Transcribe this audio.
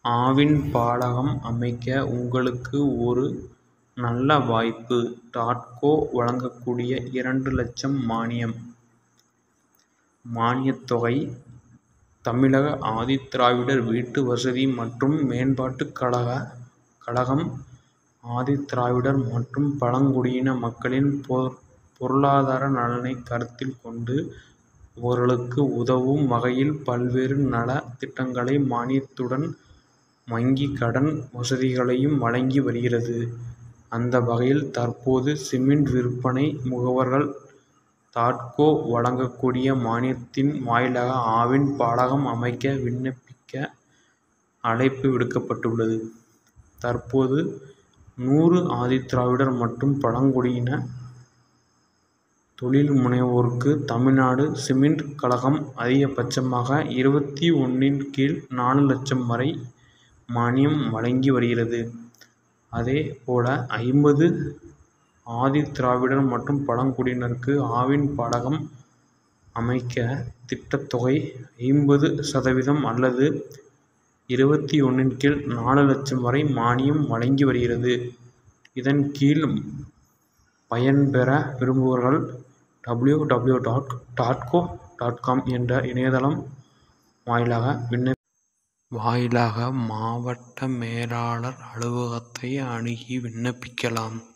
ஆவின் பாலகம் அமைக்க உங்களுக்கு ஒரு நல்ல வாய்ப்பு! டாட்கோ வழங்கக்கூடிய இரண்டு லட்சம் மானியம். மானியத் தொகை: தமிழக ஆதிதிராவிடர் வீட்டுவசதி மற்றும் மேம்பாட்டுக் கழகம் ஆதிதிராவிடர் மற்றும் பழங்குடியின மக்களின் பொருளாதார நலனைக் கருத்தில் கொண்டு அவர்களுக்கு உதவும் வகையில் பல்வேறு நலத் திட்டங்களை மானியத்துடன் வங்கிக் கடன் வசதிகளையும் வழங்கி வருகிறது. அந்த வகையில் தற்போது சிமென்ட் விற்பனை முகவர்கள் தாட்கோ வழங்கக்கூடிய மானியத்தின் வாயிலாக ஆவின் பாலகம் அமைக்க விண்ணப்பிக்க அழைப்பு விடுக்கப்பட்டுள்ளது. தற்போது நூறு ஆதிதிராவிடர் மற்றும் பழங்குடியின தொழில் முனைவோருக்கு தமிழ்நாடு சிமென்ட் கழகம் அதிகபட்சமாக இருபத்து ஒன்றின் கீழ் நாலு லட்சம் வரை மானியம் வழங்கி வருகிறது. அதே போல ஐம்பது ஆதிதிராவிடர் மற்றும் பழங்குடியினருக்கு ஆவின் பாலகம் அமைக்க திட்டத் தொகை ஐம்பது சதவீதம் அல்லது இருபத்து ஒன்றின் கீழ் நாலு லட்சம் வரை மானியம் வழங்கி வருகிறது. இதன் கீழ் பயன்பெற விரும்புபவர்கள் டபிள்யூ டபிள்யூ டாட் டாட்கோ டாட் காம் என்ற இணையதளம் வாயிலாக மாவட்ட மேலாளர் அலுவலகத்தை அணுகி விண்ணப்பிக்கலாம்.